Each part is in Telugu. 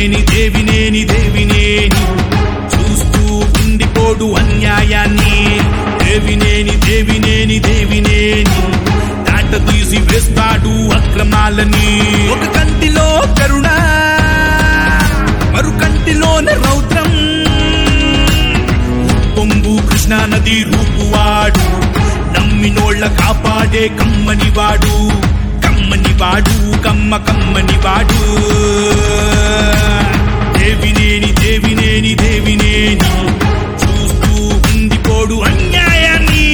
దేవినేని దేవినేని దేవినేని చూస్తూ ఉండిపోడు అన్యాయాన్ని దేవినేని దేవినేని దేవినేని దాట తీసి వేస్తాడు అక్రమాలని ఒక కంటిలో కరుణ మరు కంటిలోనే రౌద్రం పొంగు కృష్ణా నది రూపువాడు నమ్మినోళ్ళ కాపాడే కమ్మని వాడు కమ్మని వాడు కమ్మ కమ్మని వాడు దేవినేని దేవినేని దేవినేని చూస్తూ ఉండిపోడు అన్యాయాన్ని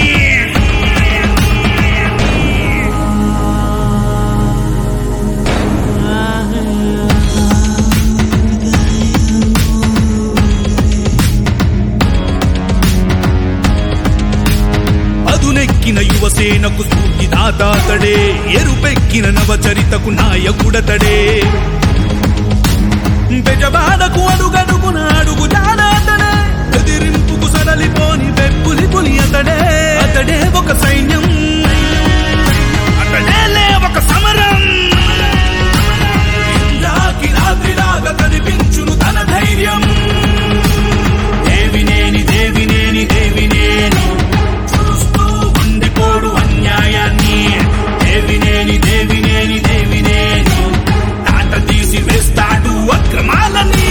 అదునెక్కిన యువసేనకు స్ఫూర్తిదాతాతడే ఎరుపెక్కిన నవచరితకు నాయకుడతడే బెజబాడకు అడుగడుగున అడుగు జానాతడే ఎదిరింపుకు సడలిపోని వెప్పులి పులి అతడే అతడే ఒక సైన్యం అతడేలే ఒక సమరం ఇంద్రాకి రాత్రిలాగా కనిపించును తన ధైర్యం దేవినేని దేవినేని దేవినేని చూస్తూ ఉండిపోడు అన్యాయాన్ని దేవినేని దేవినేని దేవినేని తాట తీసి వేస్తాడు అక్రమాలని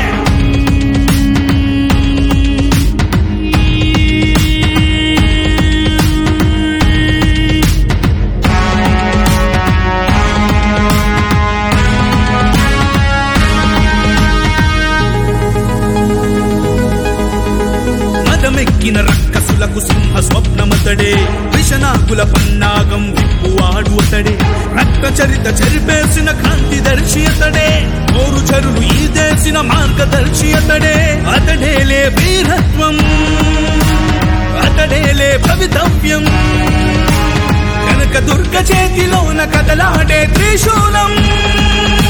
మదమెక్కిన రక్కసులకు సింహ స్వప్నమతడే విషనాకుల పన్నాగం విప్పువాడు అతడే రక్త చరిత చెరిపేసిన క్రాంతి దర్శి అతడే నోరు చరులు ఈ దేశిన మార్గదర్శి అతడే అతడేలే వీరత్వం అతడేలే భవితవ్యం కనక దుర్గ చేతిలోన కదలాడే త్రిశూలం